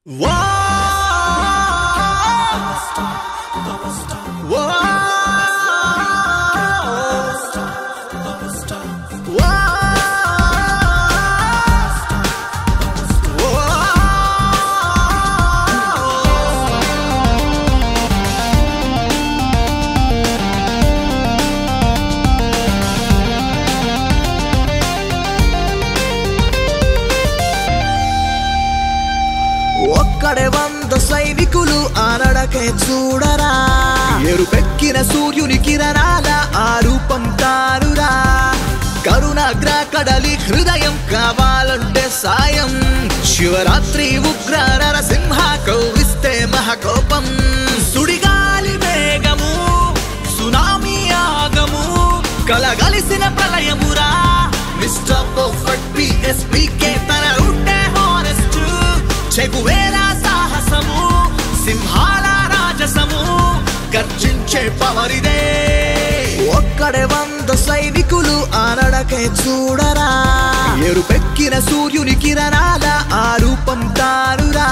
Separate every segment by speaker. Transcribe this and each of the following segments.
Speaker 1: ఒక్కడే వంద సైనికులు ఆనడకే చూడరా ఎరుపెక్కిన సూర్యుని కిరణాల ఆ రూపం తారురా కరుణాగ్ర కడలి హృదయం కావాలంటే సాయం శివరాత్రి ఉగ్ర నరసింహ కౌవిస్తే మహకోపం సుడిగాలి వేగము సునామీ ఆగము కలగలిసిన ప్రళయమురా మిస్టర్ పర్ఫెక్ట్ పిఎస్పీకే తన రూటే హానెస్ట్ చెగువేరా సాహసము సింహాల రాజసము గర్జించే పవరిదే ఒక్కడే వంద సైనికులు ఆనడకే చూడరా ఎరుపెక్కిన సూర్యుని కిరణాల ఆ రూపం తారురా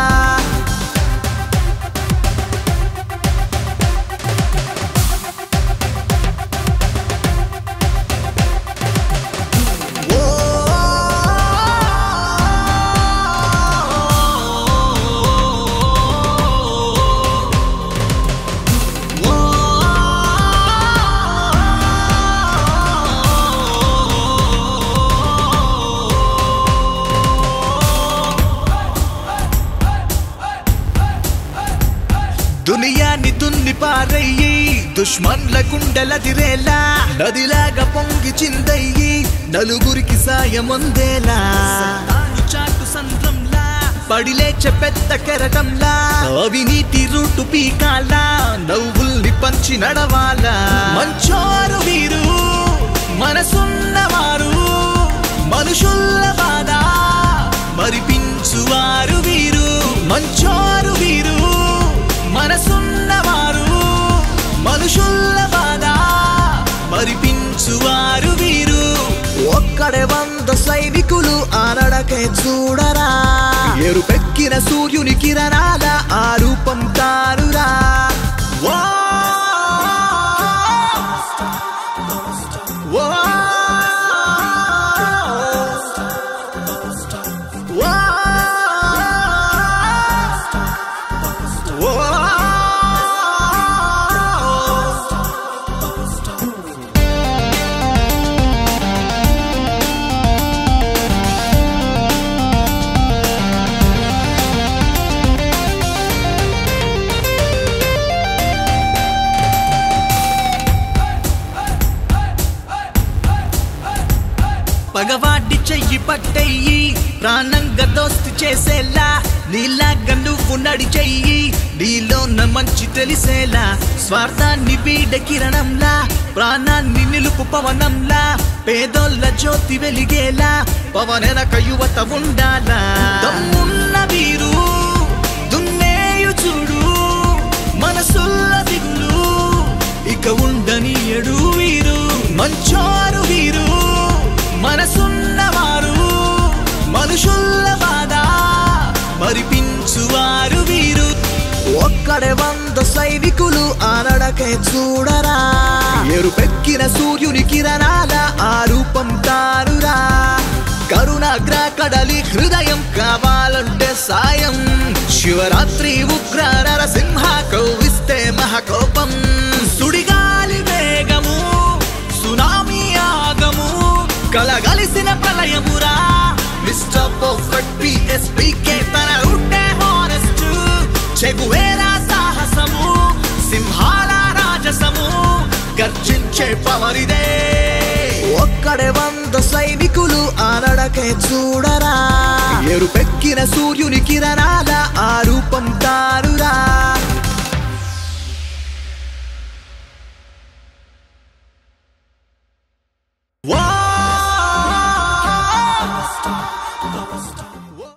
Speaker 1: దునియాని దున్ని పారయ్యి దుష్మన్ల కుండలదిరేలా నదిలాగా పొంగి చిందయ్యి నలుగురికి సాయముందేలా చాటు సంద్రంలా పడిలేచే పెద్ద కెరటంలా అవినీతి రూటు పీకాలా నవ్వుల్ని పంచి నడవాలా మంచోరు వీరు మనసున్నవారు మనుషుల్ల బాధ మరిపించువారు వీరు మంచోరు వీరు మనసున్నవారు మనుషుల్ల బాధ మరిపించువారు వీరు ఒక్కడే వంద సైనికులు ఆనడకే చూడరా ఎరుపెక్కిన సూర్యుని కిరణాల ఆ రూపం తారురా వా వా వా పగవాటి చెయ్యి పట్టయ్యి ప్రాణంగా దోస్తి చేసేలా నీలాగా నువ్వు నడిచెయ్యి నీలోన మంచి తెలిసేలా స్వార్థాన్ని వీడ కిరణంలా ప్రాణాన్ని నిలుపు పవనంలా పేదోళ్ళ జ్యోతి వెలిగేలా పవనెనక యువత ఉండాలా దమ్మున్న వీరు దున్నేయు చూడు మనసుల్ల దిగులు ఇక ఉండని ఎడు వీరు మంచోరు వీరు మనసున్నవారు మనుషుల్ల బాధ మరిపించువారు వీరు ఒక్కడే వంద సైనికులు ఆనడకే చూడరా ఎరుపెక్కిన సూర్యుని కిరణాల ఆ రూపం తారురా కరుణాగ్ర కడలి హృదయం కావాలంటే సాయం శివరాత్రి ఉగ్ర నరసింహ కౌవిస్తే మహకోపం సుడిగాలి వేగము సునామీ ఆగము కలగలిసిన ప్రళయమురా మిస్టర్ పర్ఫెక్ట్ పిఎస్పీకే తన రూటే హానెస్ట్ చెగువేరా సాహసము సింహాల రాజసము గర్జించే పవరిదే ఒక్కడే వంద సైనికులు ఆనడకే చూడరా ఎరుపెక్కిన సూర్యుని కిరణాల ఆ రూపం తారు